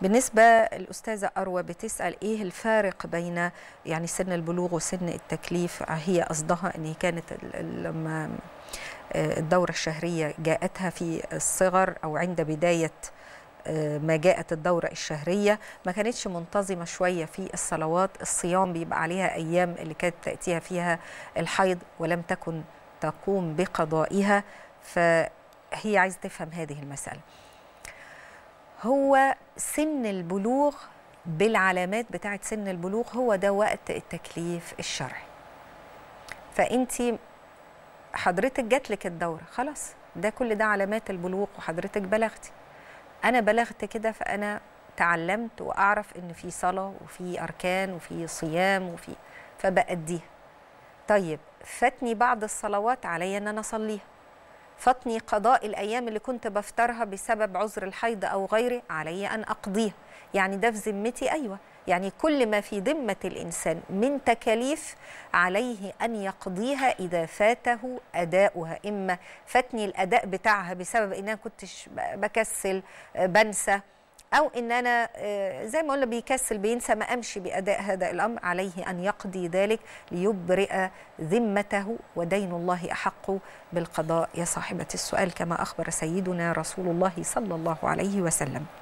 بالنسبة الأستاذة أروى بتسأل إيه الفارق بين يعني سن البلوغ وسن التكليف هي قصدها أن كانت لما الدورة الشهرية جاءتها في الصغر أو عند بداية ما جاءت الدورة الشهرية ما كانتش منتظمة شوية في الصلوات الصيام بيبقى عليها أيام اللي كانت تأتيها فيها الحيض ولم تكن تقوم بقضائها فهي عايزة تفهم هذه المسألة هو سن البلوغ بالعلامات بتاعة سن البلوغ هو ده وقت التكليف الشرعي فأنت حضرتك جات لك الدورة خلاص ده كل ده علامات البلوغ وحضرتك بلغتي أنا بلغت كده فأنا تعلمت وأعرف إن في صلاة وفي أركان وفي صيام وفي فبأديها طيب فاتني بعض الصلوات علي إن أنا أصليها فاتني قضاء الأيام اللي كنت بفترها بسبب عذر الحيض أو غيره علي أن أقضيها يعني ده في ذمتي أيوة يعني كل ما في ذمة الإنسان من تكاليف عليه أن يقضيها إذا فاته أداؤها إما فاتني الأداء بتاعها بسبب إن أنا كنتش بكسل بنسى أو إن أنا زي ما قلنا بيكسل بينسى ما أمشي بأداء هذا الأمر عليه أن يقضي ذلك ليبرئ ذمته ودين الله أحق بالقضاء يا صاحبة السؤال كما أخبر سيدنا رسول الله صلى الله عليه وسلم